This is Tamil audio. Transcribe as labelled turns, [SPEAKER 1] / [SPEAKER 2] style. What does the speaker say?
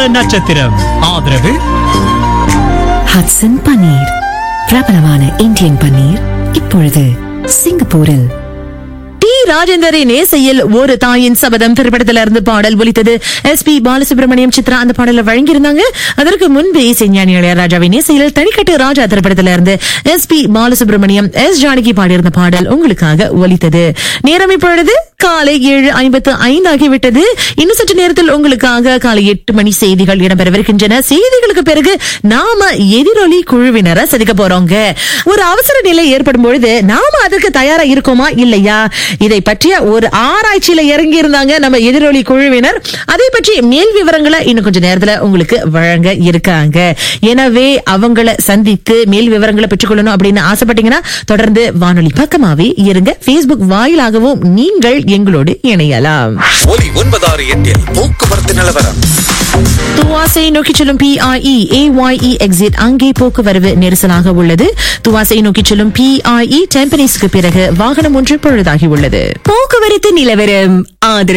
[SPEAKER 1] நட்சத்திரம் ஆதரவு
[SPEAKER 2] ஹட்சன் பன்னீர் பிரபலமான இந்தியன் பன்னீர் இப்பொழுது சிங்கப்பூரில்
[SPEAKER 3] டி ராஜேந்தரின் இசையில் ஒரு தாயின் சபதம் திரைப்படத்துல இருந்து பாடல் ஒலித்தது எஸ் பி பாலசுப்ரமணியம் சித்ரா அந்த பாடலை வழங்கியிருந்தாங்க அதற்கு முன்பு இசைஞானி இளையராஜாவின் இசையில் தனிக்கட்டு ராஜா திரைப்படத்துல இருந்து S P Balasubrahmanyam S Janaki பாடியிருந்த பாடல் உங்களுக்காக ஒலித்தது நேரம் இப்பொழுது காலை ஏழு ஐம்பத்து ஐந்து ஆகிவிட்டது இன்னும் சற்று நேரத்தில் உங்களுக்காக காலை எட்டு மணி செய்திகள் இடம்பெறவிருக்கின்றன செய்திகளுக்கு பிறகு நாம எதிரொலி குழுவினரை சதிக்க போறோங்க ஒரு அவசர நிலை ஏற்படும் பொழுது நாம அதற்கு தயாரா இருக்கோமா இல்லையா இதை பற்றிய ஒரு ஆராய்ச்சியில இறங்கி இருந்தாங்க நம்ம எதிரொலி குழுவினர் அதை பற்றி மேல் விவரங்களை இன்னும் கொஞ்ச நேரத்துல உங்களுக்கு வழங்க இருக்காங்க எனவே அவங்கள சந்தித்து மேல் விவரங்களை பெற்றுக்கொள்ளணும் அப்படின்னு ஆசைப்பட்டீங்கன்னா தொடர்ந்து வானொலி பக்கமாவே இருங்க Facebook வாயிலாகவும் நீங்கள் எங்களோடு இணையலாம்
[SPEAKER 4] ஒலி ஒன்பதாறு எட்டில் போக்குவரத்து நிலவரம்
[SPEAKER 3] துவாசை நோக்கி செல்லும் பிஐஇ ஏஒய்இ எக்ஸிட் அங்கே போக்குவரவு நெரிசலாக உள்ளது துவாசை நோக்கி செல்லும் பிஐஇ டெம்பனிஸ்க்கு பிறகு வாகனம் ஒன்று பழுதாகி உள்ளது
[SPEAKER 2] போக்குவரத்து நிலவரம் ஆதரவு